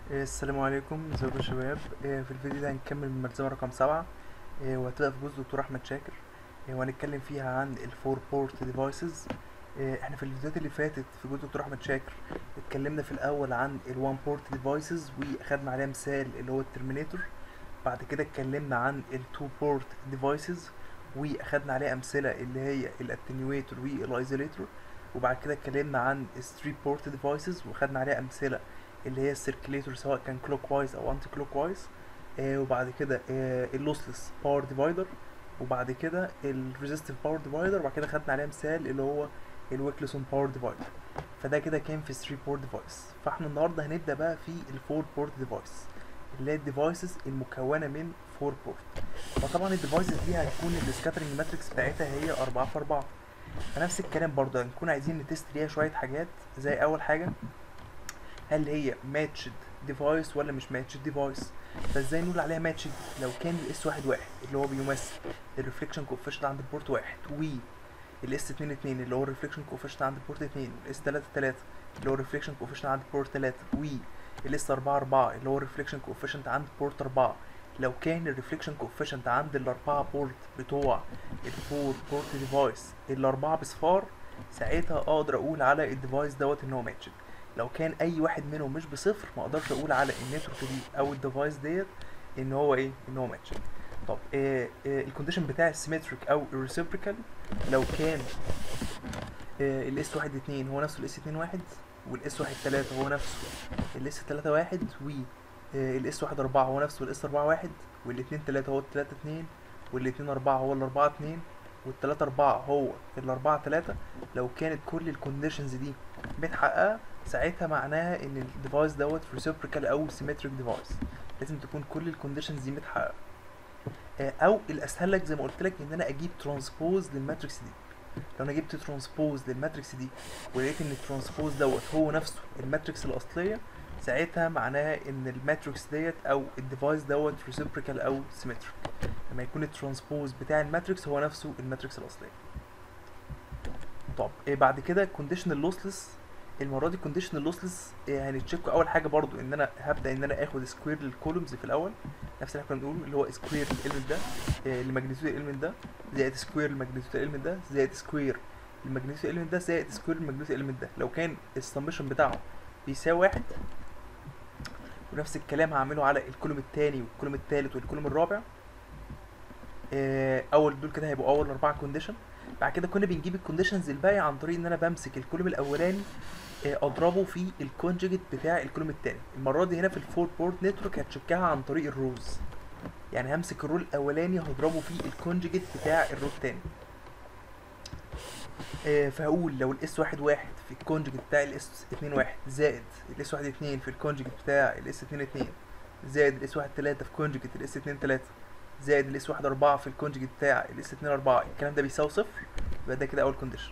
السلام عليكم ازيكم يا شباب آه، في الفيديو ده هنكمل من ملزمة رقم سبعة آه، وهتبقى في جزء دكتور أحمد شاكر آه، وهنتكلم فيها عن الفور بورت ديفايسز احنا في الفيديوهات اللي فاتت في جزء دكتور أحمد شاكر اتكلمنا في الأول عن الوان بورت ديفايسز وأخدنا عليها مثال اللي هو الترمينيتور بعد كده اتكلمنا عن التو بورت ديفايسز وأخدنا عليها أمثلة اللي هي الاتنيويتور والايزوليتور وبعد كده اتكلمنا عن الثري بورت ديفايسز وأخدنا عليها أمثلة اللي هي السيركليتور سواء كان كلوك وايز او انتي كلوك وايز آه وبعد كده آه اللوسلس باور ديفايدر وبعد كده الريزيستيف باور ديفايدر وبعد كده خدنا عليه مثال اللي هو الويكلسون باور ديفايدر فده كده كان في 3 بورت ديفايس فاحنا النهارده هنبدا بقى في الفور بورت ديفايس اللي هي الديفايسز المكونه من 4 بورت فطبعا الديفايسز دي هتكون السكاترنج ماتريكس بتاعتها هي 4 في 4 فنفس الكلام برضه هنكون عايزين نتست ليها شويه حاجات زي اول حاجه هل هي ماتشد ديفايس ولا مش ماتشد ديفايس فازاي نقول عليها ماتشد لو كان الاس واحد واحد اللي هو بيمثل الريفليكشن كوفيشنت عند البورت واحد و الاس اتنين اتنين اللي هو الريفليكشن كوفيشنت عند البورت اتنين والاس تلاتة تلاتة اللي هو الريفليكشن كوفيشنت عند البورت تلاتة و الاس اربعة اربعة اللي هو الريفليكشن كوفيشنت عند البورت اربعة لو كان الريفليكشن كوفيشنت عند الاربعة بورت بتوع الفور بورت ديفايس الاربعة بصفار ساعتها اقدر اقول على الديفايس دوت ان هو ماتشد لو كان اي واحد منهم مش بصفر ما اقدرش اقول على النتورك دي او الديفايس ديت ان هو ايه ان هو ماتش طب آه آه الكونديشن بتاع السيمتريك او الريسيبريكال لو كان آه الاس واحد اتنين هو نفسه الاس اتنين واحد والاس واحد تلاتة هو نفسه الاس تلاتة واحد و الاس واحد اربعة هو نفسه الاس اربعة واحد والاتنين تلاتة هو التلاتة اتنين والاتنين اربعة هو الاربعة اتنين والتلاتة اربعة هو الاربعة تلاتة لو كانت كل الكونديشنز دي متحققة ساعتها معناها ان الديفايس دوت reciprocal او symmetric ديفايس لازم تكون كل الكونديشنز دي متحققه او الاسهل لك زي ما قلت لك ان انا اجيب ترانسبوز للماتريكس دي لو انا جبت ترانسبوز للماتريكس دي ولقيت ان الترانسبوز دوت هو نفسه الماتريكس الاصليه ساعتها معناها ان الماتريكس ديت او الديفايس دوت reciprocal او symmetric لما يكون الترانسبوز بتاع الماتريكس هو نفسه الماتريكس الاصليه طب إيه بعد كده كونديشنال لوسلس المره دي كونديشنال لوسلس هنتشيك اول حاجه برضو ان انا هبدا ان انا اخد سكوير للكولومز في الاول نفس اللي احنا كنا بنقول اللي هو سكوير للالمنت ده آه لماجنتيود الالمنت ده زائد سكوير لماجنتيود الالمنت ده زائد سكوير لماجنتيود الالمنت ده زائد سكوير لماجنتيود الالمنت ده لو كان السمشن بتاعهم بيساوي واحد ونفس الكلام هعمله على الكولوم الثاني والكولوم الثالث والكولوم الرابع آه اول دول كده هيبقوا اول اربعه كونديشن بعد كده كنا بنجيب الكونديشنز الباقيه عن طريق ان انا بمسك الكولوم الاولاني اضربه في الكونجكت بتاع الكولوم التاني المره دي هنا في الفور بورت نتورك هتشكها عن طريق الروز يعني همسك الرول الاولاني هضربه في الكونجكت بتاع الرول التاني آه فهقول لو الاس واحد واحد في الكونجكت بتاع الاس اتنين واحد زائد الاس واحد اتنين في الكونجكت بتاع الاس اتنين اتنين زائد الاس واحد تلاتة في كونجكت الاس اتنين تلاتة زائد الاس واحد اربعة في الكونجكت بتاع الاس اتنين اربعة الكلام ده بيساوي صفر يبقى ده كده اول كونديشن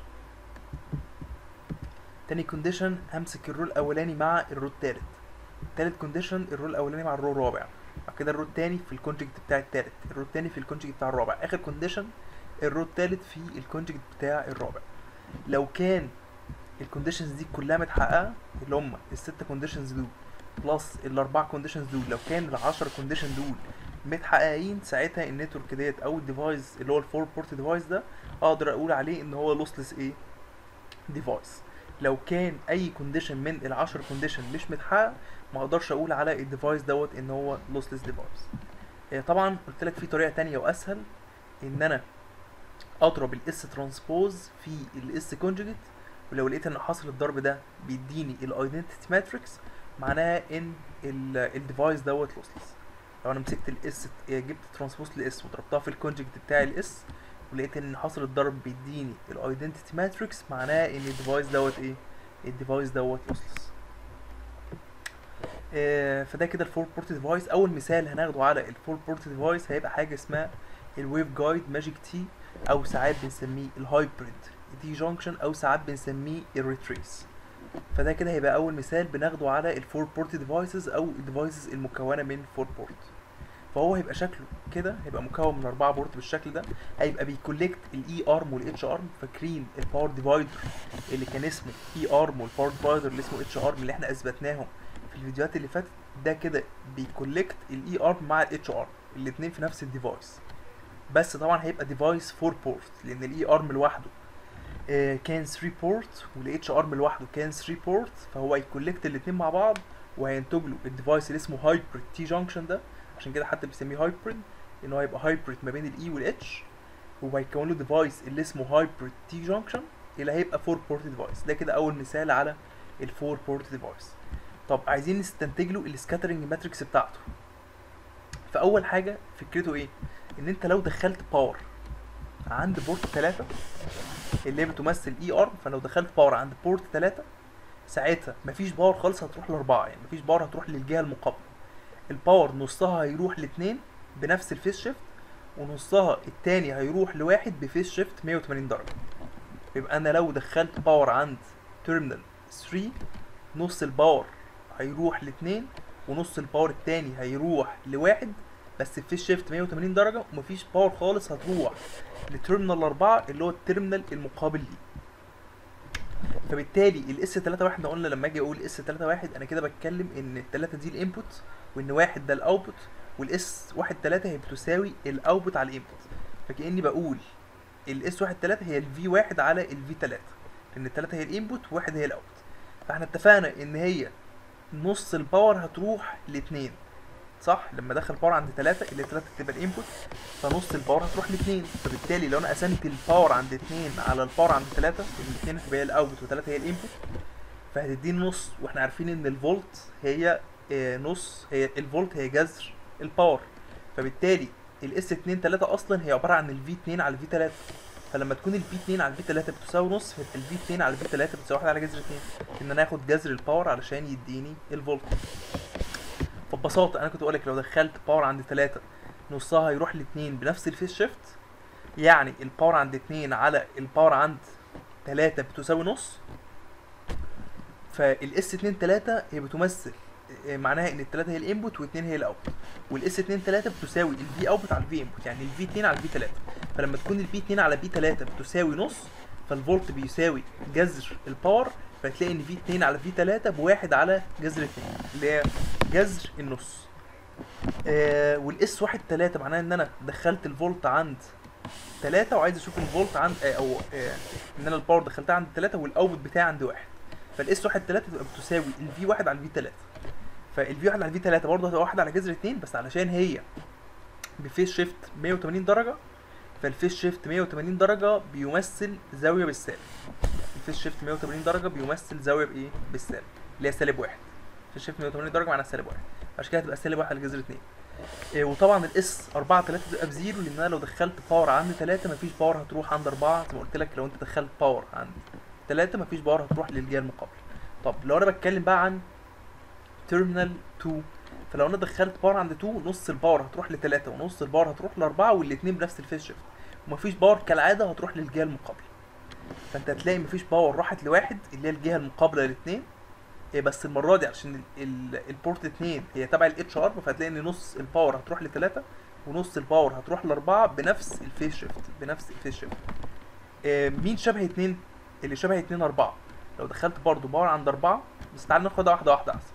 تاني كونديشن همسك الرول الاولاني مع الرول التالت تالت كونديشن الرول الاولاني مع الرول الرابع بعد كده الرول التاني في الكونجكت بتاع التالت الرول التاني في الكونجكت بتاع الرابع اخر كونديشن الرول التالت في الكونجكت بتاع الرابع لو كان الكونديشنز دي كلها متحققه اللي هم الست كونديشنز دول بلس الاربع كونديشنز دول لو كان العشر كونديشن دول متحققين ساعتها النتورك ديت او الديفايس اللي هو الفور بورت ديفايس ده اقدر اقول عليه ان هو لوسلس ايه ديفايس لو كان اي كونديشن من العشر كونديشن مش متحقق ما اقدرش اقول على الديفايس دوت ان هو لوسلس ديفايس طبعا قلت لك في طريقه تانية واسهل ان انا اضرب الاس ترانسبوز في الاس كونجوجيت ولو لقيت ان حاصل الضرب ده بيديني الايدنتيتي ماتريكس معناها ان الديفايس دوت لوسلس لو انا مسكت الاس جبت ترانسبوز للاس وضربتها في الكونجكت بتاع الاس ولقيت ان حاصل الضرب بيديني الايدنتيتي ماتريكس معناه ان الديفايس دوت ايه الديفايس دوت لوسلس آه فده كده الفور بورت ديفايس اول مثال هناخده على الفور بورت ديفايس هيبقى حاجه اسمها الويف جايد ماجيك تي او ساعات بنسميه الهايبريد دي جانكشن او ساعات بنسميه الريتريس فده كده هيبقى اول مثال بناخده على الفور بورت ديفايسز او الديفايسز المكونه من فور بورت فهو هيبقى شكله كده هيبقى مكون من اربعه بورت بالشكل ده هيبقى بيكولكت الاي ارم والاتش ارم فاكرين الباور ديفايدر اللي كان اسمه اي ارم والباور ديفايدر اللي اسمه اتش ارم اللي احنا اثبتناهم في في الفيديوهات اللي فاتت ده كده بيكولكت الاي ار مع الاتش ار الاتنين في نفس الديفايس بس طبعا هيبقى ديفايس 4 بورت لان الاي ارم لوحده آه، كان 3 بورت والاتش ارم لوحده كان 3 بورت فهو هيكولكت الاتنين مع بعض وهينتج له الديفايس اللي اسمه هايبريد تي جانكشن ده عشان كده حتى بيسميه هايبريد ان هو هيبقى هايبريد ما بين الاي والاتش وهيكون له ديفايس اللي اسمه هايبريد تي جانكشن اللي هيبقى 4 بورت ديفايس ده كده اول مثال على ال 4 بورت ديفايس طب عايزين نستنتج له السكاترنج ماتريكس بتاعته فاول حاجه فكرته ايه ان انت لو دخلت باور عند بورت 3 اللي هي بتمثل اي ار فلو دخلت باور عند بورت 3 ساعتها مفيش باور خالص هتروح لاربعه يعني مفيش باور هتروح للجهه المقابله الباور نصها هيروح لاتنين بنفس الفيس شيفت ونصها التاني هيروح لواحد بفيس شيفت 180 درجه يبقى انا لو دخلت باور عند تيرمينال 3 نص الباور هيروح لاتنين ونص الباور التاني هيروح لواحد بس الفيس شيفت 180 درجه ومفيش باور خالص هتروح لتيرمينال 4 اللي هو التيرمينال المقابل ليه فبالتالي الاس 3 احنا قلنا لما اجي اقول اس 3 واحد انا كده بتكلم ان التلاتة دي الانبوت وان واحد ده الاوتبوت والاس 1 3 هي بتساوي الاوتبوت على الانبوت فكاني بقول الاس 1 3 هي الفي 1 على الفي 3 لان التلاتة هي الانبوت وواحد هي الاوتبوت فاحنا اتفقنا ان هي نص الباور هتروح لاتنين صح لما ادخل باور عند 3 اللي 3 تبقى الانبوت فنص الباور هتروح لاثنين فبالتالي لو انا قسمت الباور عند 2 على الباور عند 3 الاثنين هتبقى هي الاوتبوت و3 هي الانبوت فهتديني نص واحنا عارفين ان الفولت هي آه، نص هي الفولت هي جذر الباور فبالتالي الاس 2 3 اصلا هي عباره عن الفي 2 على الفي 3 فلما تكون الفي 2 على الفي 3 بتساوي نص فيبقى الفي 2 على الفي 3 بتساوي 1 على جذر 2 ان انا اخد جذر الباور علشان يديني الفولت فببساطه انا كنت بقول لك لو دخلت باور عند 3 نصها هيروح لاتنين بنفس الفيس شيفت يعني الباور عند اتنين على الباور عند تلاتة بتساوي نص فالاس اتنين تلاتة هي بتمثل آه، معناها ان التلاتة هي الانبوت واتنين هي الاوتبوت والاس اتنين تلاتة بتساوي الفي اوتبوت على الفي انبوت يعني الفي اتنين على الفي تلاتة فلما تكون الفي اتنين على في تلاتة بتساوي نص فالفولت بيساوي جذر الباور فتلاقي ان في اتنين على في تلاتة بواحد على جذر اتنين اللي هي جذر النص آه والاس واحد تلاتة معناها ان انا دخلت الفولت عند تلاتة وعايز اشوف الفولت عند آه او آه ان انا الباور دخلتها عند تلاتة والاوتبوت بتاعي عند واحد فالاس واحد تلاتة تبقى بتساوي الفي واحد على الفي تلاتة فالفي واحد على الفي تلاتة برضه هتبقى واحد على جذر اتنين بس علشان هي بفيس شيفت 180 درجة فالفيس شيفت 180 درجة بيمثل زاوية بالسالب الفيس شيفت 180 درجة بيمثل زاوية بايه؟ بالسالب اللي هي سالب واحد الفيس شيفت 180 درجة معناها سالب واحد عشان كده هتبقى سالب واحد على جذر اتنين إيه وطبعا الاس 4 3 تبقى بزيرو لان انا لو دخلت باور عند 3 مفيش باور هتروح عند 4 زي ما قلت لك لو انت دخلت باور عند 3 مفيش باور هتروح للجهه المقابله طب لو انا بتكلم بقى عن تيرمينال 2 فلو انا دخلت باور عند 2 نص الباور هتروح ل 3 ونص الباور هتروح ل 4 والاثنين بنفس الفيس شيفت ومفيش باور كالعاده هتروح للجهه المقابله فانت هتلاقي مفيش باور راحت لواحد اللي هي الجهه المقابله للاثنين إيه بس المره دي عشان ال- ال- البورت 2 هي تبع الاتش ار فهتلاقي ان نص الباور هتروح لثلاثة ونص الباور هتروح لاربعة بنفس الفيس شيفت بنفس الفيس شيفت إيه مين شبه اتنين اللي شبه اتنين اربعة لو دخلت برضو باور عند اربعة بس تعال ناخدها واحدة واحدة احسن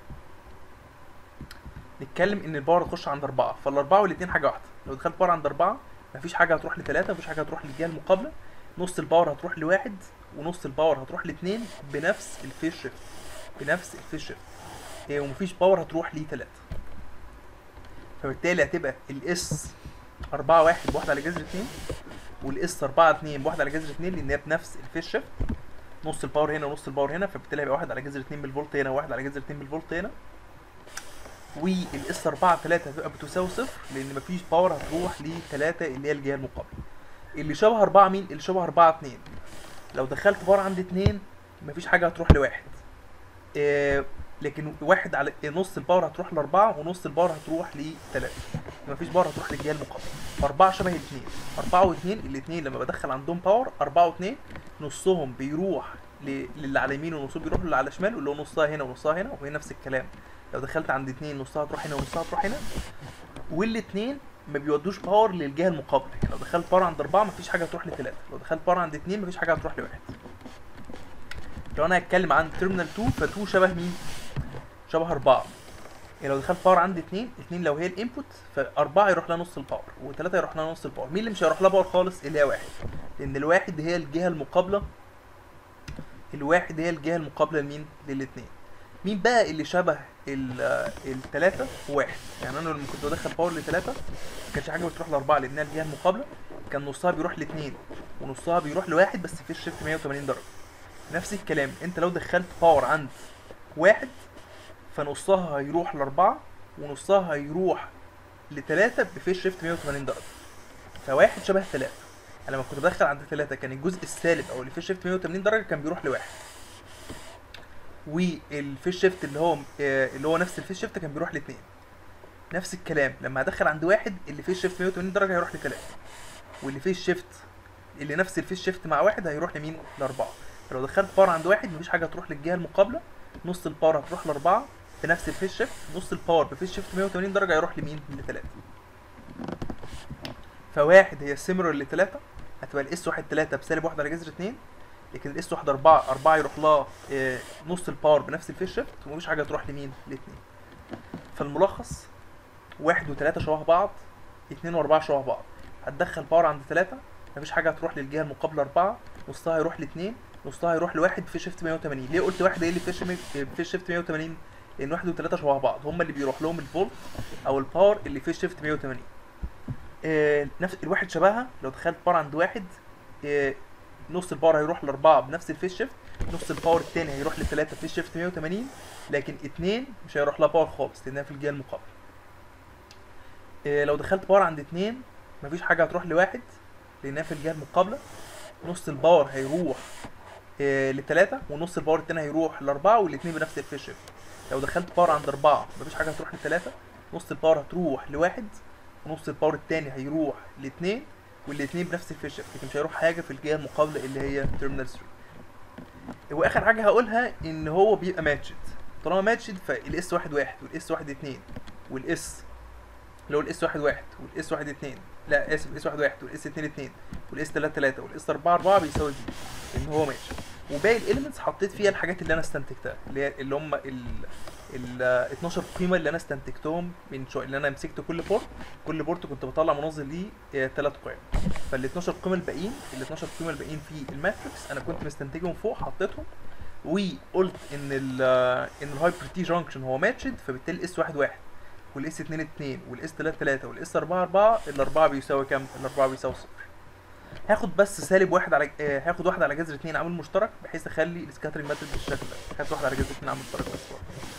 نتكلم ان الباور هتخش عند اربعة فالاربعة والاتنين حاجة واحدة لو دخلت باور عند اربعة مفيش حاجة هتروح لثلاثة مفيش حاجة هتروح للجهة المقابلة نص الباور هتروح لواحد ونص الباور هتروح لاتنين بنفس الفيس شيفت بنفس الفيس شيفت إيه ومفيش باور هتروح ليه تلاتة فبالتالي هتبقى الاس أربعة واحد بواحد على جذر اتنين والاس أربعة اتنين بواحد على جذر اتنين لأن هي بنفس الفيس شيفت نص الباور هنا ونص الباور هنا فبالتالي هيبقى واحد على جذر اتنين بالفولت هنا وواحد على جذر اتنين بالفولت هنا والاس 4 3 هتبقى بتساوي صفر لان مفيش باور هتروح ل 3 اللي هي الجهه المقابله اللي شبه 4 مين اللي شبه 4 2 لو دخلت باور عند 2 مفيش حاجه هتروح لواحد إيه لكن واحد على نص الباور هتروح لأربعة ونص الباور هتروح لتلاتة مفيش باور هتروح للجهة المقابلة فأربعة شبه الاتنين أربعة واتنين الاتنين لما بدخل عندهم باور أربعة واتنين نصهم بيروح ل- للي على يمين ونصهم بيروح للي على شمال واللي هو نصها هنا ونصها هنا وهي نفس الكلام لو دخلت عند اتنين نصها هتروح هنا ونصها هتروح هنا والاتنين ما بيودوش باور للجهة المقابلة يعني لو دخلت باور عند أربعة مفيش حاجة هتروح لتلاتة لو دخلت باور عند اتنين مفيش حاجة هتروح لواحد لو انا هتكلم عن تيرمينال 2 ف 2 شبه مين؟ شبه أربعة يعني لو دخلت باور عند اتنين اتنين لو هي الانبوت فأربعة يروح لها نص الباور وتلاتة يروح لها نص الباور مين اللي مش هيروح لها باور خالص اللي هي واحد لأن الواحد هي الجهة المقابلة الواحد هي الجهة المقابلة لمين للاتنين مين بقى اللي شبه ال- التلاتة واحد يعني انا لما كنت بدخل باور لتلاتة ما كانش حاجه بتروح لاربعه لانها الجهه المقابله كان نصها بيروح لاتنين ونصها بيروح لواحد بس في الشيفت 180 درجه نفس الكلام انت لو دخلت باور عند واحد فنصها هيروح لاربعه ونصها هيروح لتلاته بفيس شيفت 180 درجه فواحد شبه تلاته انا لما كنت بدخل عند تلاته كان الجزء السالب او اللي فيه شيفت 180 درجه كان بيروح لواحد والفيس شيفت اللي هو آه، اللي هو نفس الفيس شيفت كان بيروح لاتنين نفس الكلام لما ادخل عند واحد اللي فيه شيفت 180 درجه هيروح لثلاثه واللي فيه الشيفت اللي نفس الفيس شيفت مع واحد هيروح لمين لاربعه فلو دخلت باور عند واحد مفيش حاجه هتروح للجهه المقابله نص الباور هتروح لاربعه بنفس الفيس شيفت نص الباور بفيس شيفت 180 درجه هيروح لمين لثلاثه فواحد هي سيميلر لثلاثه هتبقى الاس واحد تلاتة بسالب واحد على جذر اتنين لكن الاس واحد أربعة أربعة يروح لها آه، نص الباور بنفس الفيس شيفت ومفيش حاجة تروح لمين؟ لاتنين فالملخص واحد وتلاتة شبه بعض اتنين وأربعة شبه بعض هتدخل باور عند تلاتة مفيش حاجة هتروح للجهة المقابلة أربعة نصها هيروح لاتنين نصها هيروح لواحد في شيفت 180 ليه قلت واحد ايه اللي في شيفت في شيفت 180 لأن واحد وتلاتة شبه بعض هما اللي بيروح لهم الفولت أو الباور اللي في شيفت 180 آه نفس الواحد شبهها لو دخلت باور عند واحد آه نص الباور هيروح لأربعة بنفس الفيس شيفت نص الباور التاني هيروح لتلاتة في شيفت 180 لكن اتنين مش هيروح لها باور خالص لأنها في الجهة المقابلة إيه لو دخلت باور عند اتنين مفيش حاجة هتروح لواحد لأنها في الجهة المقابلة نص الباور هيروح إيه لتلاتة ونص الباور التاني هيروح لأربعة والاتنين بنفس الفيس شيفت لو دخلت باور عند أربعة مفيش حاجة هتروح لتلاتة نص الباور هتروح لواحد ونص الباور التاني هيروح لاتنين والاتنين بنفس الفيس شيفت لكن مش هيروح حاجة في الجهة المقابلة اللي هي تيرمينال 3 واخر حاجة هقولها ان هو بيبقى ماتشد طالما ماتشد فالاس واحد واحد والاس واحد اتنين والاس اللي هو الاس واحد واحد والاس واحد اتنين لا اسف الاس واحد واحد والاس اتنين اتنين والاس تلاتة تلاتة والاس اربعة اربعة بيساوي زيرو ان هو ماتش وباقي الاليمنتس حطيت فيها الحاجات اللي انا استنتجتها اللي هي اللي هم ال ال 12 قيمه اللي انا استنتجتهم من شو اللي انا مسكت كل بورت كل بورت كنت بطلع مناظر ليه ثلاث قيم فال 12 قيمه الباقيين ال 12 قيمه الباقيين في الماتريكس انا كنت مستنتجهم فوق حطيتهم وقلت ان ال ان الهايبر تي جانكشن هو ماتشد فبالتالي الاس واحد واحد والاس 2 2 والاس 3 3 والاس 4 4 الاربعه بيساوي كام؟ الاربعه بيساوي صفر هاخد بس سالب واحد على آه هاخد واحد على جذر اتنين عامل مشترك بحيث اخلي السكاترينج ماتريكس بالشكل ده هاخد واحد على جذر اتنين عامل مشترك بس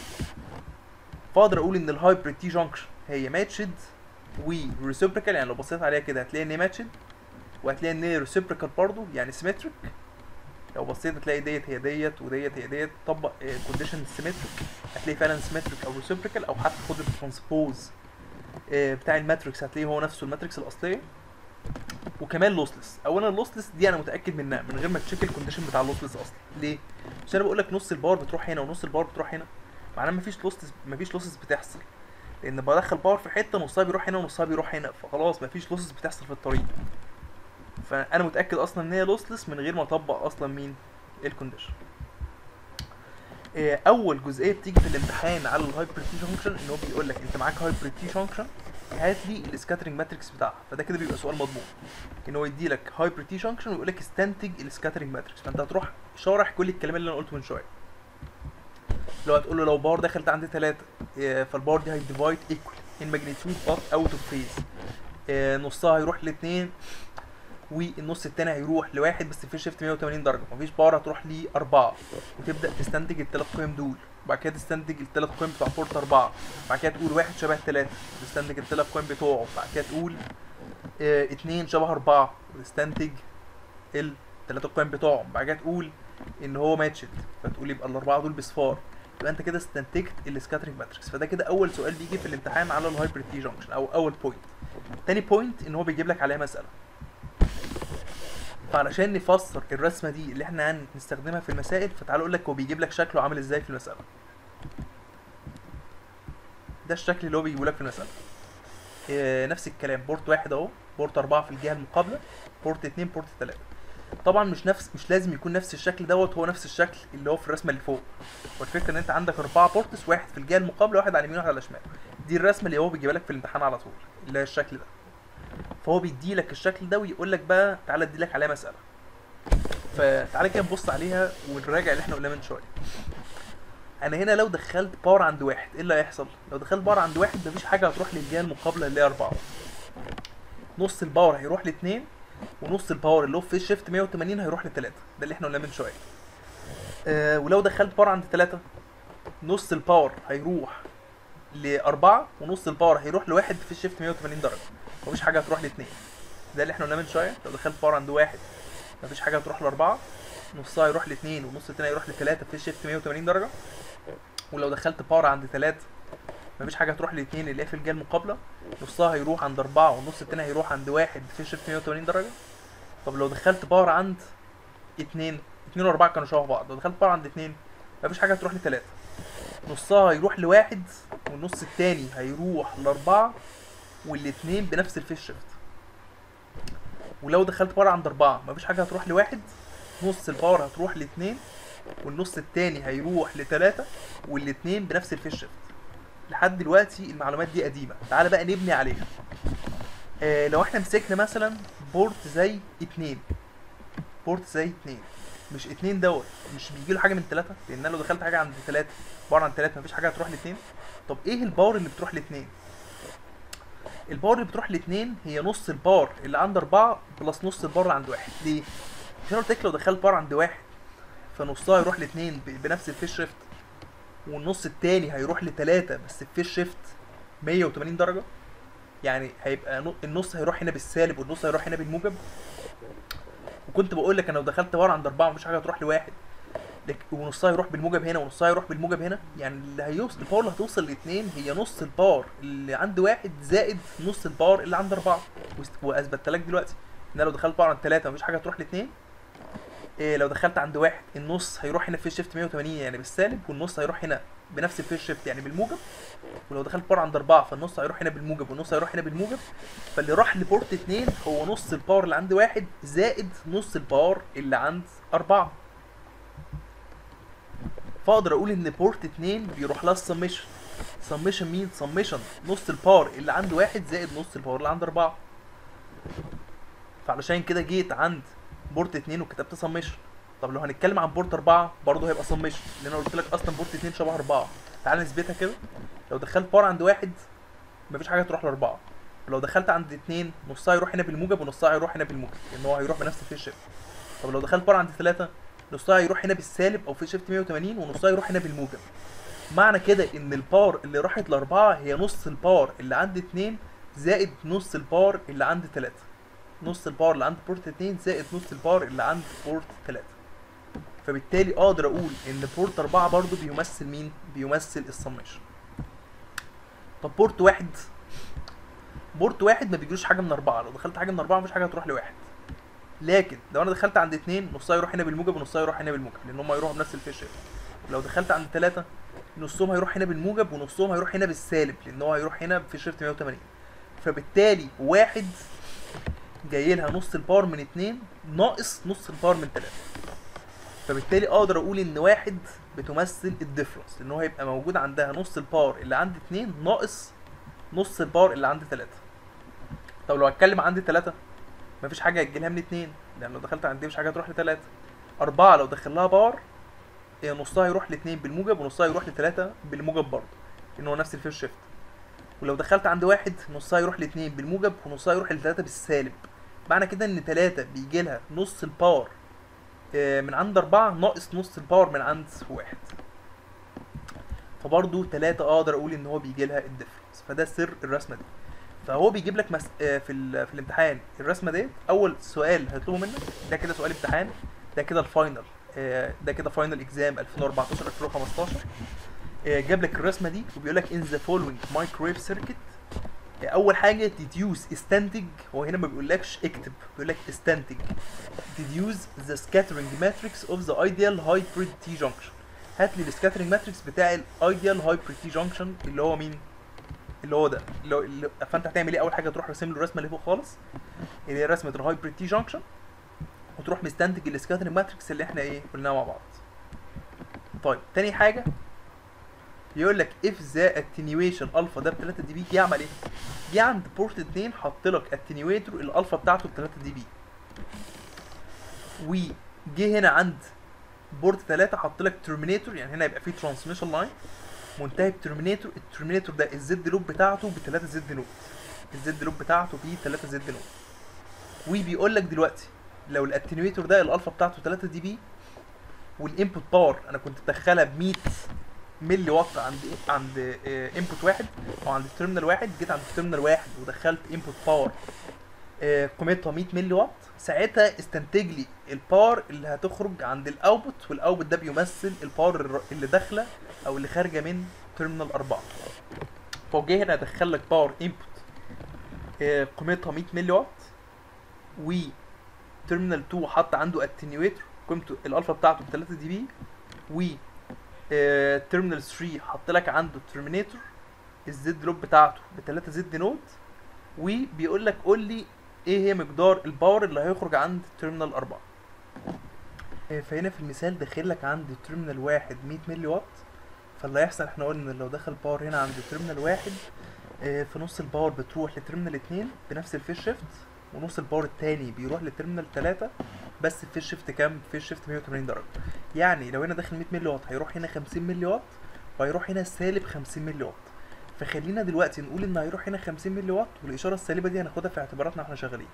فاقدر اقول ان الهايبريد تي جانكشن هي ماتشد وريسيبريكال يعني لو بصيت عليها كده هتلاقي ان هي ماتشد وهتلاقي ان هي ريسيبريكال برضه يعني سيمتريك لو بصيت هتلاقي ديت هي ديت وديت هي ديت طبق كونديشن سيمتريك هتلاقي فعلا سيمتريك او ريسيبريكال او حتى خد الترانسبوز بتاع الماتريكس هتلاقيه هو نفسه الماتريكس الاصليه وكمان لوسلس اولا اللوسلس دي انا متاكد منها من غير ما تشيك الكونديشن بتاع اللوسلس اصلا ليه عشان انا بقول لك نص الباور بتروح هنا ونص الباور بتروح هنا معناه مفيش لوسلس مفيش لوسلس بتحصل لان بدخل باور في حته نصها بيروح هنا ونصها بيروح هنا فخلاص مفيش لوسلس بتحصل في الطريق فانا متاكد اصلا ان هي لوسلس من غير ما اطبق اصلا مين الكونديشن اول جزئيه بتيجي في الامتحان على الهايبر تي جانكشن ان هو بيقول لك انت معاك هايبر تي جانكشن هات لي السكاترنج ماتريكس بتاعها فده كده بيبقى سؤال مضمون ان هو يدي لك هايبر تي جانكشن ويقول لك استنتج السكاترنج ماتريكس فانت هتروح شارح كل الكلام اللي انا قلته من شويه لو هتقول له لو باور دخلت عند 3 فالباور دي هيديفايد ايكوال ان ماجنتيود بات اوت اوف فيز نصها هيروح لاثنين والنص التاني هيروح لواحد بس في شيفت 180 درجه مفيش باور هتروح لاربعه وتبدا تستنتج الثلاث قيم دول وبعد كده تستنتج الثلاث قيم بتوع بورت اربعه بعد كده تقول واحد شبه ثلاثه تستنتج الثلاث قيم بتوعه بعد كده تقول اه اتنين شبه اربعه وتستنتج الثلاث قيم بتوعهم بعد كده تقول ان هو ماتشد فتقول يبقى الاربعه دول بصفار يبقى انت كده استنتجت السكاترينج ماتريكس فده كده اول سؤال بيجي في الامتحان على الهايبر تي جانكشن او اول بوينت تاني بوينت ان هو بيجيب لك عليها مساله فعلشان نفسر الرسمه دي اللي احنا هنستخدمها في المسائل فتعال اقول لك هو بيجيب لك شكله عامل ازاي في المساله ده الشكل اللي هو بيجيبه لك في المساله اه نفس الكلام بورت واحد اهو بورت اربعة في الجهه المقابله بورت اتنين بورت تلاته طبعا مش نفس مش لازم يكون نفس الشكل دوت هو نفس الشكل اللي هو في الرسمه اللي فوق والفكره ان انت عندك اربعه بورتس واحد في الجهه المقابله واحد على اليمين وواحد على الشمال دي الرسمه اللي هو بيجيبها لك في الامتحان على طول اللي هي الشكل ده فهو بيدي لك الشكل ده ويقول لك بقى تعالى ادي لك عليها مساله فتعالى كده نبص عليها ونراجع اللي احنا قلناه من شويه انا هنا لو دخلت باور عند واحد ايه اللي هيحصل لو دخلت باور عند واحد مفيش حاجه هتروح للجهه المقابله اللي هي اربعه نص الباور هيروح لاتنين ونص الباور اللي هو في شيفت 180 هيروح لتلاتة ده اللي احنا قلناه من شويه آه ولو دخلت باور عند تلاتة نص الباور هيروح لأربعة ونص الباور هيروح لواحد في الشيفت 180 درجة مفيش حاجة هتروح لاتنين ده اللي احنا قلناه من شوية لو دخلت باور عند واحد مفيش حاجة هتروح لأربعة نصها هيروح لاتنين ونص التاني هيروح لتلاتة في الشيفت 180 درجة ولو دخلت باور عند تلاتة مفيش حاجة هتروح لاتنين اللي هي في الجهة المقابلة نصها هيروح عند أربعة والنص التاني هيروح عند واحد في شيفت 180 درجة طب لو دخلت باور عند اتنين اتنين وأربعة كانوا شبه بعض لو دخلت باور عند اتنين مفيش حاجة هتروح لتلاتة نصها هيروح لواحد والنص التاني هيروح لأربعة والاتنين بنفس الفيس شيفت ولو دخلت باور عند أربعة مفيش حاجة هتروح لواحد نص الباور هتروح لاتنين والنص التاني هيروح لتلاتة والاتنين بنفس الفيس شيفت لحد دلوقتي المعلومات دي قديمة تعالى بقى نبني عليها آه لو احنا مسكنا مثلا بورت زي اتنين بورت زي اتنين مش اتنين دوت مش بيجي له حاجه من تلاته لان انا لو دخلت حاجه عند تلاته باور عند تلاته مفيش حاجه هتروح لاتنين طب ايه الباور اللي بتروح لاتنين الباور اللي بتروح لاتنين هي نص الباور اللي عند اربعه بلس نص الباور اللي عند واحد ليه؟ عشان قلت لك لو دخلت باور عند واحد فنصها يروح لاتنين ب- بنفس الفيس شيفت والنص التاني هيروح لتلاته بس الفيس شيفت 180 درجه يعني هيبقى نو- النص هيروح هنا بالسالب والنص هيروح هنا بالموجب وكنت بقول لك انا لو دخلت باور عند اربعه مفيش حاجه هتروح لواحد لك ونصها يروح بالموجب هنا ونصها يروح بالموجب هنا يعني اللي هيوصل الباور اللي هتوصل لاثنين هي نص الباور اللي عند واحد زائد نص الباور اللي عند اربعه وست- واثبتت لك دلوقتي ان انا لو دخلت باور عند ثلاثه مفيش حاجه هتروح لاثنين إيه لو دخلت عند واحد النص هيروح هنا في شيفت 180 يعني بالسالب والنص هيروح هنا بنفس الفيس شيفت يعني بالموجب ولو دخلت باور عند اربعه فالنص هيروح هنا بالموجب والنص هيروح هنا بالموجب فاللي راح لبورت اتنين هو نص الباور اللي عند واحد زائد نص الباور اللي عند اربعه فاقدر اقول ان بورت اتنين بيروح لها السميشن سميشن مين سميشن نص الباور اللي عند واحد زائد نص الباور اللي عند اربعه فعلشان كده جيت عند بورت اتنين وكتبت سميشن طب لو هنتكلم عن بورت اربعه برضه هيبقى سميشن لان انا قلت لك اصلا بورت اتنين شبه اربعه تعال نثبتها كده لو دخلت باور عند واحد مفيش حاجه تروح لاربعه لو دخلت عند اتنين نصها يروح هنا بالموجب ونصها هيروح هنا بالموجب لان هو هيروح بنفس الفيس شيفت طب لو دخلت باور عند ثلاثة نصها هيروح هنا بالسالب او في شيفت 180 ونصها يروح هنا بالموجب معنى كده ان الباور اللي راحت لاربعة هي نص الباور اللي عند اتنين زائد نص الباور اللي عند تلاتة نص الباور اللي عند بورت اتنين زائد نص الباور اللي عند بورت تلاتة فبالتالي اقدر اقول ان بورت اربعة برضو بيمثل مين بيمثل السميشن طب بورت واحد بورت واحد ما بيجيلوش حاجه من اربعه لو دخلت حاجه من اربعه مفيش حاجه هتروح لواحد لكن لو انا دخلت عند اتنين نصها يروح هنا بالموجب ونصها يروح هنا بالموجب لان هم هيروحوا بنفس الفيس شيفت لو دخلت عند ثلاثة نصهم هيروح هنا بالموجب ونصهم هيروح هنا بالسالب لان هو هيروح هنا في شيفت 180 فبالتالي واحد جاي لها نص الباور من اتنين ناقص نص الباور من تلاتة فبالتالي اقدر اقول ان واحد بتمثل الديفرنس لان هو هيبقى موجود عندها نص الباور اللي عند اتنين ناقص نص الباور اللي عند تلاتة طب لو هتكلم عند تلاتة مفيش حاجة هتجيلها من اتنين لان لو دخلت عند دي مش حاجة هتروح لتلاتة أربعة لو دخل لها باور هي نصها يروح لاتنين بالموجب ونصها يروح لتلاتة بالموجب برضه لان هو نفس الفيس شيفت ولو دخلت عند واحد نصها يروح لاتنين بالموجب ونصها يروح لتلاتة بالسالب معنى كده ان تلاتة بيجي لها نص الباور آه، من عند أربعة ناقص نص الباور من عند واحد فبرضه تلاتة اقدر اقول ان هو بيجي لها الديفرنس فده سر الرسمة دي فهو بيجيب لك مس... آه، في ال... في الامتحان الرسمة ديت اول سؤال هيطلبه منك ده كده سؤال امتحان ده كده الفاينل آه، ده كده فاينل اكزام 2014 2015 آه، جاب لك الرسمة دي وبيقول لك in the following microwave circuit اول حاجه deduce استنتج هو هنا ما بيقولكش اكتب بيقول لك استنتج deduce the scattering matrix of the ideal hybrid T junction هات لي السكاترنج ماتريكس بتاع الايديال هايبريد تي جانكشن اللي هو مين اللي هو ده اللي هو اللي فانت هتعمل ايه اول حاجه تروح راسم له الرسمه اللي فوق خالص اللي هي رسمه الهايبريد تي جانكشن وتروح مستنتج السكاترنج ماتريكس اللي احنا ايه قلناها مع بعض طيب تاني حاجه يقول لك اف ذا اتنيويشن الفا ده ب 3 دي بي يعمل ايه جه عند بورت 2 حط لك اتنيويتور الالفا بتاعته ب 3 دي بي وجه هنا عند بورت 3 حط لك ترمينيتور يعني هنا يبقى فيه ترانسميشن لاين منتهي بترمينيتور الترمينيتور ده الزد لوب بتاعته ب 3 زد نوت الزد لوب بتاعته ب 3 زد نوت وبيقول لك دلوقتي لو الاتنيويتور ده الالفا بتاعته 3 دي بي والانبوت باور انا كنت مدخلها ب 100 ملي واط عند عند انبوت واحد او عند تيرمينال واحد جيت عند تيرمينال واحد ودخلت انبوت باور قيمتها 100 ملي واط ساعتها استنتج لي الباور اللي هتخرج عند الاوتبوت والاوتبوت ده بيمثل الباور الر- اللي داخله او اللي خارجه من تيرمينال 4 فهو جه هنا ادخل لك باور انبوت قيمتها 100 ملي واط و تيرمينال 2 حط عنده اتنيويتور قيمته الالفا بتاعته ب 3 دي بي و تيرمينال 3 حط لك عنده ترمينيتور الزد لوب بتاعته ب 3 زد نوت وبيقول لك قول لي ايه هي مقدار الباور اللي هيخرج عند تيرمينال 4 آه، فهنا في المثال داخل لك عند تيرمينال واحد 100 ملي واط فاللي هيحصل احنا قلنا ان لو دخل باور هنا عند تيرمينال واحد آه، في نص الباور بتروح لتيرمينال اتنين بنفس الفيس شيفت ونص الباور التاني بيروح لتيرمينال تلاتة بس الفيس شيفت كام؟ فيس شيفت 180 درجة يعني لو هنا داخل 100 ملي واط هيروح هنا 50 ملي واط وهيروح هنا سالب 50 ملي واط فخلينا دلوقتي نقول ان هيروح هنا 50 ملي واط والاشاره السالبه دي هناخدها في اعتباراتنا واحنا شغالين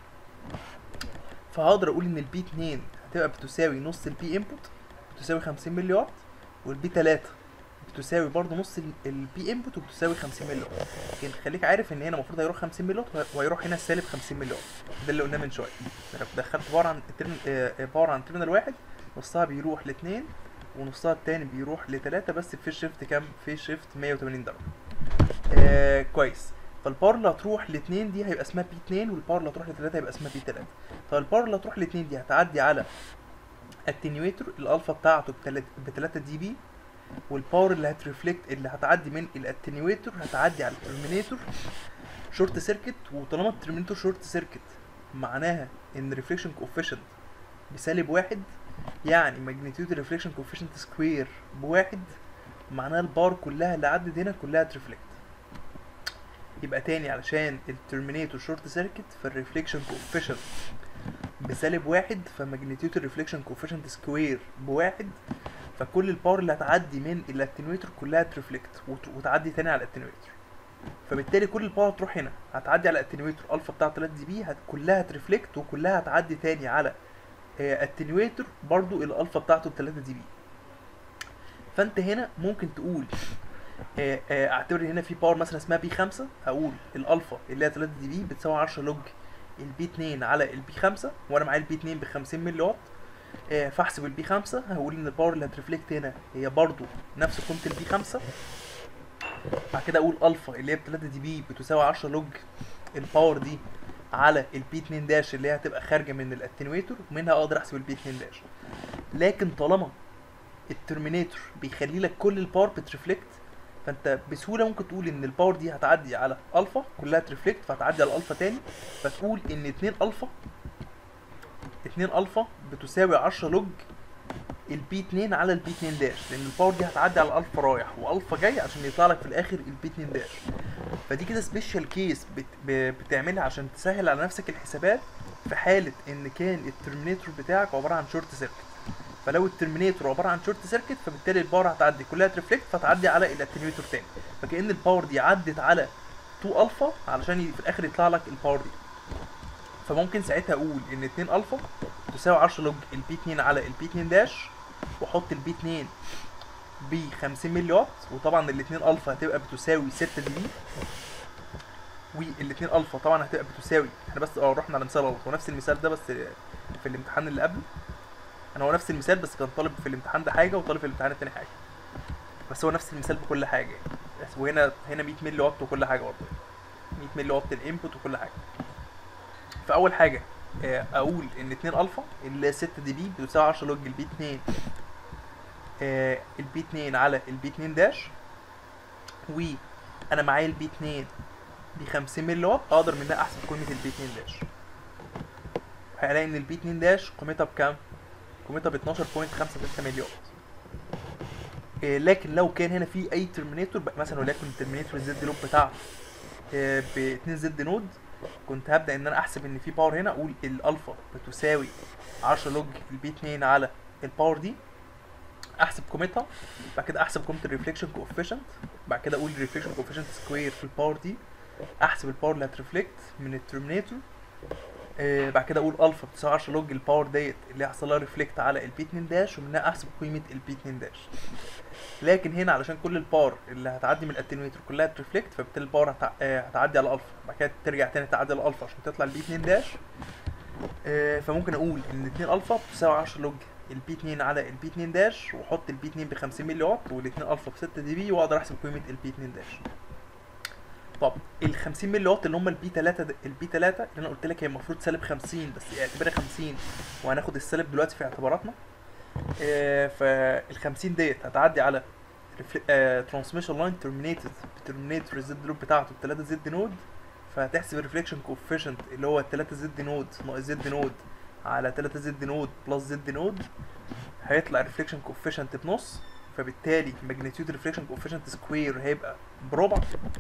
فهقدر اقول ان البي 2 هتبقى بتساوي نص البي انبوت بتساوي 50 ملي واط والبي 3 بتساوي برضه نص البي انبوت وبتساوي 50 ملي واط لكن خليك عارف ان هنا المفروض هيروح 50 ملي واط وهيروح هنا سالب 50 ملي واط ده اللي قلناه من شويه لو دخلت باور عن الترم- آه، آه، باور عن تيرمينال واحد نصها بيروح لاتنين ونصها التاني بيروح لتلاتة بس في شيفت كام في شيفت 180 درجة آه كويس فالباور اللي هتروح لاتنين دي هيبقى اسمها بي 2 والباور اللي هتروح لتلاتة هيبقى اسمها بي 3 فالباور اللي هتروح لاتنين دي هتعدي على اتنيويتور الالفا بتاعته ب 3 دي بي والباور اللي هترفلكت اللي هتعدي من الاتنيويتور هتعدي على الترمينيتور شورت سيركت وطالما الترمينيتور شورت سيركت معناها ان ريفليكشن كوفيشنت بسالب واحد يعني ماجنتيود ريفليكشن كوفيشنت سكوير بواحد معناها الباور كلها اللي عدت هنا كلها ترفلكت يبقى تاني علشان الترمينيتور شورت سيركت فالريفليكشن كوفيشنت بسالب واحد فماجنتيود الريفليكشن كوفيشنت سكوير بواحد فكل الباور اللي هتعدي من الاتنويتور كلها ترفلكت وت- وتعدي تاني على الاتنويتور فبالتالي كل الباور تروح هنا هتعدي على الاتنويتور الفا بتاع 3 دي بي هت كلها ترفلكت وكلها هتعدي تاني على اتنويتور برضو الالفا بتاعته ب 3 دي بي فانت هنا ممكن تقول آه، آه، اعتبر هنا في باور مثلا اسمها بي 5 هقول الالفا اللي هي 3 دي بي بتساوي 10 لوج البي 2 على البي 5 وانا معايا البي 2 ب 50 ملي واط آه، فاحسب البي 5 هقول ان الباور اللي هترفلكت هنا هي برضو نفس قيمه البي 5 بعد كده اقول الفا اللي هي ب 3 دي بي بتساوي 10 لوج الباور دي على البي 2 داش اللي هي هتبقى خارجه من الاتنويتور ومنها اقدر احسب البي 2 داش لكن طالما الترمينيتور بيخلي لك كل الباور بترفلكت فانت بسهوله ممكن تقول ان الباور دي هتعدي على الفا كلها ترفلكت فهتعدي على الالفا تاني فتقول ان 2 الفا 2 الفا بتساوي 10 لوج البي 2 على البي 2 داش لان الباور دي هتعدي على الالفا رايح والفا جاي عشان يطلع لك في الاخر البي 2 داش فدي كده سبيشال كيس بت... ب- بتعملها عشان تسهل على نفسك الحسابات في حاله ان كان الترمينيتور بتاعك عباره عن شورت سيركت فلو الترمينيتور عباره عن شورت سيركت فبالتالي الباور هتعدي كلها ترفلكت فتعدي على الاتنيوتور تاني فكأن الباور دي عدت على 2 الفا علشان ي- في الاخر يطلع لك الباور دي فممكن ساعتها اقول ان 2 الفا تساوي 10 لوج البي 2 على البي 2 داش واحط البي 2 ب 50 ملي واط وطبعا الاثنين الفا هتبقى بتساوي 6 دي بي والاثنين الفا طبعا هتبقى بتساوي احنا بس اه رحنا على مثال غلط هو نفس المثال ده بس في الامتحان اللي قبله انا هو نفس المثال بس كان طالب في الامتحان ده حاجه وطالب في الامتحان التاني حاجه بس هو نفس المثال بكل حاجه يعني بس وهنا هنا 100 ملي واط وكل حاجه برضه 100 ملي واط الانبوت وكل حاجه فاول حاجه آه، اقول ان 2 الفا اللي 6 دي بي بتساوي 10 لوج البي 2 آه، البي 2 على البي 2 داش وانا معايا البي 2 ب 50 ملي واط اقدر منها احسب قيمه البي 2 داش هلاقي ان البي 2 داش قيمتها بكام قيمتها ب 12.56 مليار إيه لكن لو كان هنا في اي ترمينيتور مثلا وليكن الترمينيتور الزد لوب بتاعته إيه ب 2 زد نود كنت هبدا ان انا احسب ان في باور هنا اقول الالفا بتساوي 10 لوج البي 2 على الباور دي احسب قيمتها بعد كده احسب قيمه الريفليكشن كوفيشنت بعد كده اقول الريفليكشن كوفيشنت سكوير في الباور دي احسب الباور اللي هترفلكت من الترمينيتور آه بعد كده اقول الفا بتساوي 10 لوج الباور ديت اللي هيحصل لها ريفلكت على البي 2 داش ومنها احسب قيمه البي 2 داش لكن هنا علشان كل الباور اللي هتعدي من الاتنويتر كلها ترفلكت فبالتالي الباور هتع... آه هتعدي على الفا بعد كده ترجع تاني تعدي على الفا عشان تطلع البي 2 داش آه فممكن اقول ان 2 الفا بتساوي 10 لوج البي 2 على البي 2 داش واحط البي 2 ب 50 ملي واط والاثنين الفا ب 6 دي بي واقدر احسب قيمه البي 2 داش طب ال 50 ملي واط اللي هم البي 3 البي 3 اللي انا قلت لك هي المفروض سالب 50 بس اعتبرها 50 وهناخد السالب دلوقتي في اعتباراتنا آه فال 50 ديت هتعدي على ترانسميشن لاين ترمينيتد بترمينيت الزد لوب بتاعته ب 3 زد نود فهتحسب الريفليكشن كوفيشنت اللي هو 3 زد نود ناقص زد نود على 3 زد نود بلس زد نود هيطلع ريفليكشن كوفيشنت بنص فبالتالي ماجنتيود ريفليكشن كوفيشنت سكوير هيبقى بربع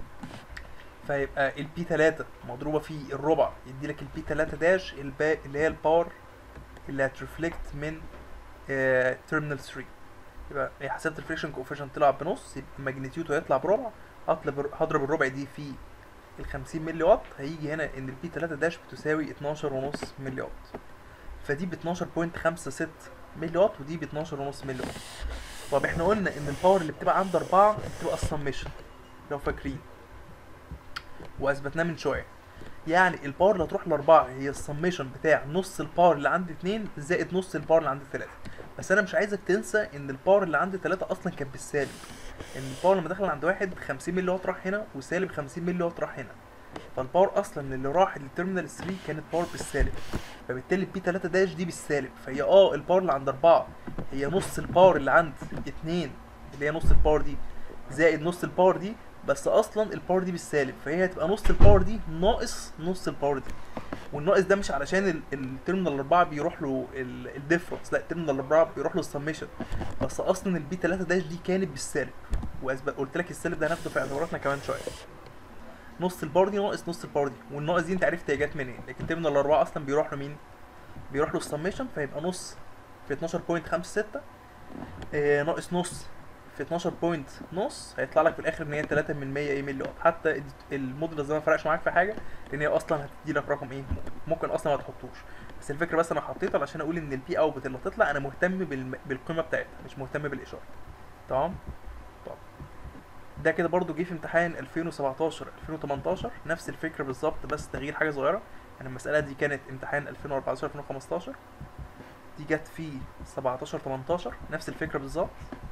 فيبقى البي 3 مضروبه في الربع يدي لك البي 3 داش الباقي اللي هي الباور اللي هترفلكت من تيرمينال 3 يبقى حسبت الريفليكشن كوفيشنت طلع بنص يبقى ماجنتيود هيطلع بربع هطلب هضرب الربع دي في ال 50 ملي واط هيجي هنا ان البي 3 داش بتساوي 12.5 ملي واط فدي ب 12.56 ملي واط ودي ب 12.5 ملي واط طب احنا قلنا ان الباور اللي بتبقى عند 4 بتبقى السميشن لو فاكرين واثبتناه من شويه يعني الباور اللي هتروح لاربعه هي السميشن بتاع نص الباور اللي عند اتنين زائد نص الباور اللي عند تلاته بس انا مش عايزك تنسى ان الباور اللي عند تلاته اصلا كان بالسالب ان الباور لما دخل عند واحد 50 ملي واط راح هنا وسالب 50 ملي واط راح هنا فالباور اصلا اللي راح للتيرمينال 3 كانت باور بالسالب فبالتالي البي 3 داش دي بالسالب فهي اه الباور اللي عند 4 هي نص الباور اللي عند 2 اللي هي نص الباور دي زائد نص الباور دي بس اصلا الباور دي بالسالب فهي هتبقى نص الباور دي ناقص نص الباور دي والناقص ده مش علشان التيرمينال 4 بيروح له الديفرنس لا التيرمينال 4 بيروح له السميشن بس اصلا البي 3 داش دي كانت بالسالب قلت لك السالب ده هناخده في اعتباراتنا كمان شويه نص الباور دي ناقص نص الباور دي والناقص دي انت عرفت هي جت منين لكن التيرمينال 4 اصلا بيروح له مين بيروح له السميشن فيبقى نص في 12.56 آه ناقص نص في 12 بوينت نص هيطلع لك في الاخر ان هي 3 من 100 ايه ملي واط حتى الموديل ده ما فرقش معاك في حاجه لان هي اصلا هتدي لك رقم ايه ممكن اصلا ما تحطوش بس الفكره بس انا حطيته علشان اقول ان البي اوتبوت اللي هتطلع انا مهتم بالم... بالقيمه بتاعتها مش مهتم بالاشاره تمام طب ده كده برضو جه في امتحان 2017 2018 نفس الفكره بالظبط بس تغيير حاجه صغيره يعني المساله دي كانت امتحان 2014 2015 دي جت في 17 18 نفس الفكره بالظبط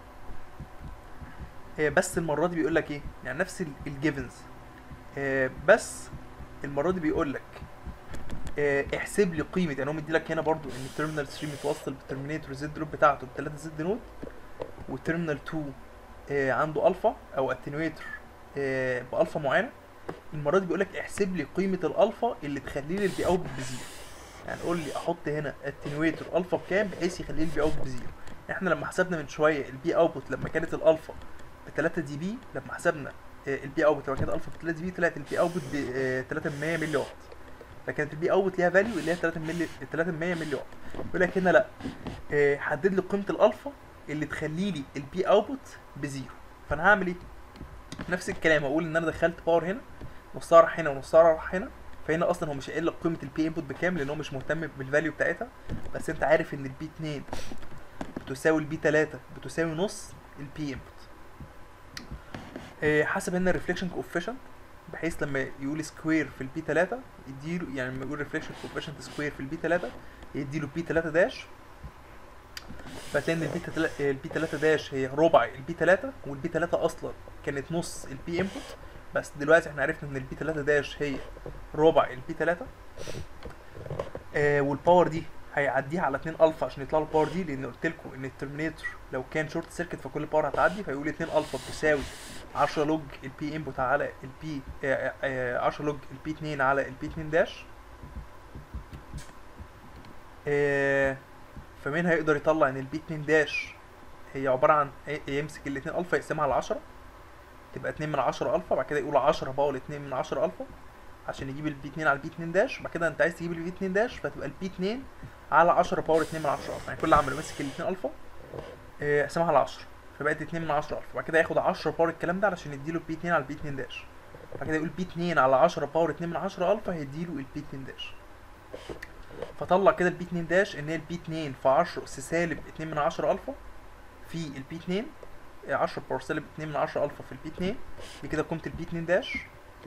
هي بس المره دي بيقول لك ايه يعني نفس الجيفنز بس المره دي بيقول لك احسب لي قيمه يعني هو مدي لك هنا برضو ان التيرمينال 3 متوصل بالترمينيتور زد لوب بتاعته ب 3 زد نود والتيرمينال 2 آه عنده الفا او اتنويتر آه بالفا معينه المره دي بيقول لك احسب لي قيمه الالفا اللي تخلي لي البي اوت بزيرو يعني قول لي احط هنا اتنويتور الفا بكام بحيث يخلي لي البي اوت بزيرو احنا لما حسبنا من شويه البي اوتبوت لما كانت الالفا ب 3 دي بي لما حسبنا البي اوتبوت لما كانت الفا ب 3 دي بي طلعت البي اوتبوت ب 3 ملي واط فكانت البي اوت ليها فاليو اللي هي 3 ملي 3 ملي واط بيقول لك هنا لا اه حدد لي قيمه الالفا اللي تخلي لي البي اوتبوت بزيرو فانا هعمل ايه نفس الكلام اقول ان انا دخلت باور هنا نصها راح هنا ونصها راح هنا فهنا اصلا هو مش قايل لك قيمه البي انبوت بكام لان هو مش مهتم بالفاليو بتاعتها بس انت عارف ان البي 2 بتساوي البي 3 بتساوي نص البي انبوت اه حسب هنا الريفليكشن كوفيشنت بحيث لما يقول سكوير في البي 3 يديله يعني لما يقول ريفليكشن كوفيشنت سكوير في البي 3 يديله بي 3 داش فتلاقي ان البي 3 البي 3 داش هي ربع البي 3 والبي 3 اصلا كانت نص البي انبوت بس دلوقتي احنا عرفنا ان البي 3 داش هي ربع البي 3 آه والباور دي هيعديها على 2 الفا عشان يطلع له الباور دي لان قلت لكم ان الترمينيتور لو كان شورت سيركت فكل باور هتعدي فيقول 2 الفا بتساوي 10 لوج البي انبوت على البي 10 لوج البي 2 على البي 2 داش آه، فمين هيقدر يطلع ان البي 2 داش هي عباره عن ي- يمسك الاتنين الفا يقسمها على 10 تبقى 2 من 10 الفا بعد كده يقول 10 باول 2 من 10 الفا عشان يجيب البي 2 على البي 2 داش بعد كده انت عايز تجيب البي 2 داش فتبقى البي 2 على 10 باور 2 من 10 الفا يعني كل عمل ماسك الاتنين الفا آه، قسمها على 10 فبقت 2 من 10 الفا بعد كده ياخد 10 باور الكلام ده علشان يديله البي 2 على البي 2 داش بعد كده يقول بي 2 على 10 باور 2 من 10 الفا هيديله البي 2 داش فطلع كده البي 2 داش ان هي البي 2 في 10 اس سالب 2 من 10 الفا في البي 2 10 باور سالب 2 من 10 الفا في البي 2 دي كده قيمه البي 2 داش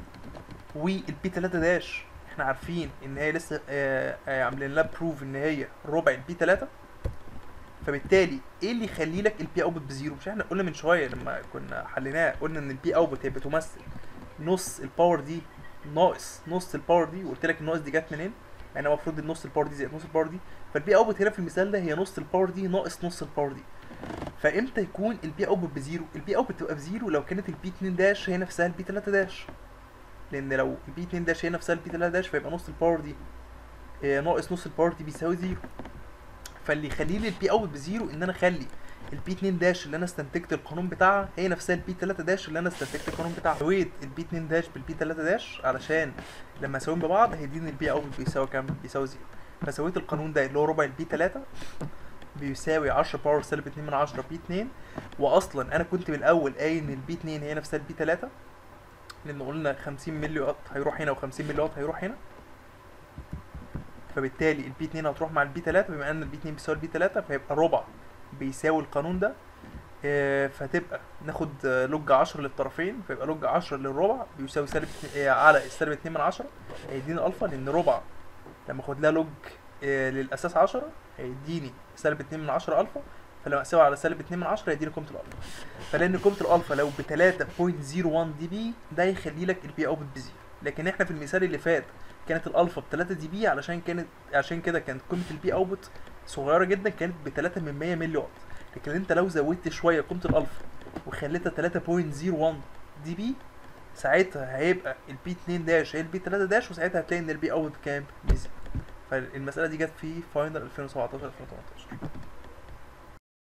والبي 3 داش احنا عارفين ان هي لسه آه، آه، عاملين لها بروف ان هي ربع البي 3 فبالتالي ايه اللي يخلي لك البي اوتبوت بزيرو مش احنا قلنا من شويه لما كنا حليناه قلنا ان البي اوتبوت هي بتمثل نص الباور دي ناقص نص الباور دي وقلت لك الناقص دي جت منين يعني هو المفروض النص الباور دي زائد نص الباور دي فالبي اوتبوت هنا في المثال ده هي نص الباور دي ناقص نص الباور دي فامتى يكون البي اوتبوت بزيرو البي اوتبوت تبقى بزيرو لو كانت البي 2 داش هي نفسها البي 3 داش لان لو البي 2 داش هي نفسها البي 3 داش فيبقى نص الباور دي آه، ناقص نص الباور دي بيساوي زيرو فاللي يخلي لي البي اوت بزيرو ان انا اخلي البي 2 داش اللي انا استنتجت القانون بتاعها هي نفسها البي 3 داش اللي انا استنتجت القانون بتاعها سويت البي 2 داش بالبي 3 داش علشان لما اساويهم ببعض هيديني البي اوت بيساوي كام بيساوي زيرو فسويت القانون ده اللي هو ربع البي 3 بيساوي 10 باور سالب 2 من 10 بي 2 واصلا انا كنت من الاول قايل ان البي 2 هي نفسها البي 3 لان قلنا 50 ملي وات هيروح هنا و50 ملي وات هيروح هنا فبالتالي البي 2 هتروح مع البي 3 بما ان البي 2 بيساوي البي 3 فيبقى ربع بيساوي القانون ده آه، فتبقى ناخد آه، لوج 10 للطرفين فيبقى لوج 10 للربع بيساوي سالب اتنين- آه، على السالب 2 من 10 هيديني الفا لان ربع لما اخد لها لوج آه، للاساس 10 هيديني سالب 2 من 10 الفا فلما اقسمها على سالب 2 من 10 هيديني قيمه الالفا فلان قيمه الالفا لو ب 3.01 دي بي ده يخلي لك البي اوت بزيرو لكن احنا في المثال اللي فات كانت الالفا ب 3 دي بي علشان كانت عشان كده كانت قيمه البي اوتبوت صغيره جدا كانت ب 3 من 100 ملي وات لكن انت لو زودت شويه قيمه الالفا وخليتها 3.01 دي بي ساعتها هيبقى البي 2 داش هي البي 3 داش وساعتها هتلاقي ان البي اوت كام بزيرو فالمساله دي جت في فاينل 2017 2018